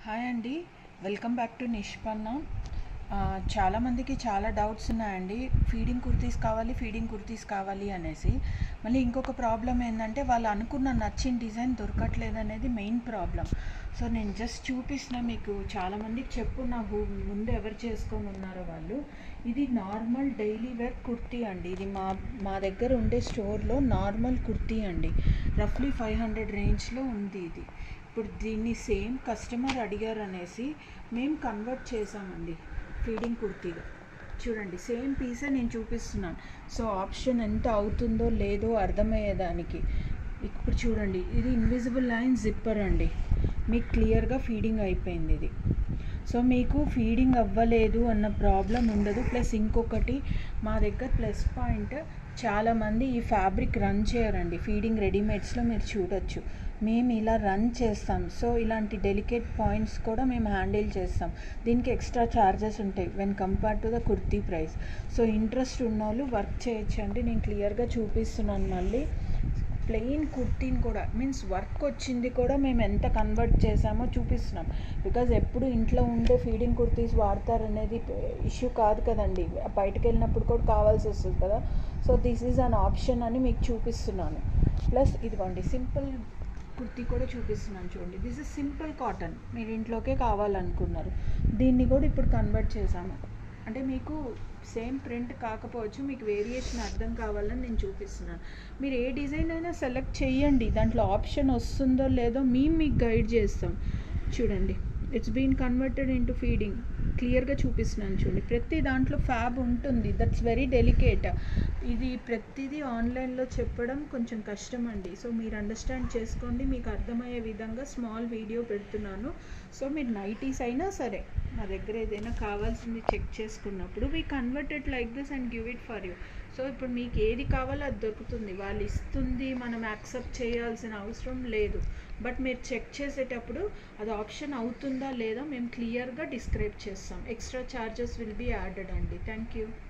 hi అండి welcome back to నిష్పన్న ఆ, చాలామందికి చాలా డౌట్స్ ఉన్నాయండి ఫీడింగ్ కుర్తీస్ కావాలి ఫీడింగ్ కుర్తీస్ కావాలి అనేసి మళ్ళీ ఇంకొక ప్రాబ్లం ఏంటంటే వాళ్ళు అనుకున్న నచ్చిన డిజైన్ దొరకట్లేదు అనేది మెయిన్ ప్రాబ్లం సో నేను జస్ట్ చూపిస్తున్నా మీకు చాలామందికి చెప్పున్నా హూ- ముందు ఎవరు చేసుకొని ఉన్నారో వాళ్ళు ఇది నార్మల్ డైలీ వేర్ కుర్తీ అండి ఇది మా మా దగ్గర ఉండే స్టోర్లో నార్మల్ కుర్తీ అండి రఫ్లీ ఫైవ్ హండ్రెడ్ రేంజ్లో ఉంది ఇది ఇప్పుడు దీన్ని సేమ్ కస్టమర్ అడిగారు అనేసి మేము కన్వర్ట్ చేసామండి ఫీడింగ్ కుర్తీగా చూడండి సేమ్ పీసే నేను చూపిస్తున్నాను సో ఆప్షన్ ఎంత అవుతుందో లేదో అర్థమయ్యేదానికి ఇప్పుడు చూడండి ఇది ఇన్విజిబుల్ లైన్ జిప్పర్ అండి మీకు క్లియర్గా ఫీడింగ్ అయిపోయింది ఇది సో మీకు ఫీడింగ్ అవ్వలేదు అన్న ప్రాబ్లం ఉండదు ప్లస్ ఇంకొకటి మా దగ్గర ప్లస్ పాయింట్ చాలామంది ఈ ఫ్యాబ్రిక్ రన్ చేయరండి ఫీడింగ్ రెడీమేడ్స్లో మీరు చూడొచ్చు మేము ఇలా రన్ చేస్తాం సో ఇలాంటి డెలికేట్ పాయింట్స్ కూడా మేము హ్యాండిల్ చేస్తాం దీనికి ఎక్స్ట్రా ఛార్జెస్ ఉంటాయి when compare to the kurti price so interest ఉన్న వాళ్ళు వర్క్ చేయొచ్చండి నేను క్లియర్గా చూపిస్తున్నాను మళ్ళీ ప్లెయిన్ కుర్తీని కూడా మీన్స్ వర్క్ వచ్చింది కూడా మేము ఎంత కన్వర్ట్ చేసామో చూపిస్తున్నాం బికాజ్ ఎప్పుడు ఇంట్లో ఉండే ఫీడింగ్ కుర్తీస్ వాడతారనేది ఇష్యూ కాదు కదండి బయటకు వెళ్ళినప్పుడు కూడా కావాల్సి వస్తుంది కదా so this is an option అని మీకు చూపిస్తున్నాను ప్లస్ ఇదిగోండి సింపుల్ కుర్తీ కూడా చూపిస్తున్నాను చూడండి దిస్ ఇస్ సింపుల్ కాటన్ మీరు ఇంట్లోకే కావాలనుకున్నారు దీన్ని కూడా ఇప్పుడు కన్వర్ట్ చేశాము అంటే మీకు సేమ్ ప్రింట్ కాకపోవచ్చు మీకు వేరియేషన్ అర్థం కావాలని నేను చూపిస్తున్నాను మీరు ఏ డిజైన్ అయినా సెలెక్ట్ చేయండి దాంట్లో ఆప్షన్ వస్తుందో లేదో మేము మీకు గైడ్ చేస్తాం చూడండి it's been converted into feeding క్లియర్గా చూపిస్తున్నాను చూడండి ప్రతి దాంట్లో ఫ్యాబ్ ఉంటుంది దట్స్ వెరీ డెలికేట్ ఇది ప్రతిదీ ఆన్లైన్లో చెప్పడం కొంచెం కష్టం అండి సో మీరు అండర్స్టాండ్ చేసుకోండి మీకు అర్థమయ్యే విధంగా స్మాల్ వీడియో పెడుతున్నాను సో మీరు నైటీస్ అయినా సరే మా దగ్గర ఏదైనా కావాల్సింది చెక్ చేసుకున్నప్పుడు we converted like this and give it for you so ఇప్పుడు మీకు ఏది కావాలో అది దొరుకుతుంది వాళ్ళు ఇస్తుంది మనం యాక్సెప్ట్ చేయాల్సిన అవసరం లేదు బట్ మీరు చెక్ చేసేటప్పుడు అది ఆప్షన్ అవుతుందా లేదా మేము క్లియర్గా డిస్క్రైబ్ చేస్తాం extra charges will be added అండి థ్యాంక్ యూ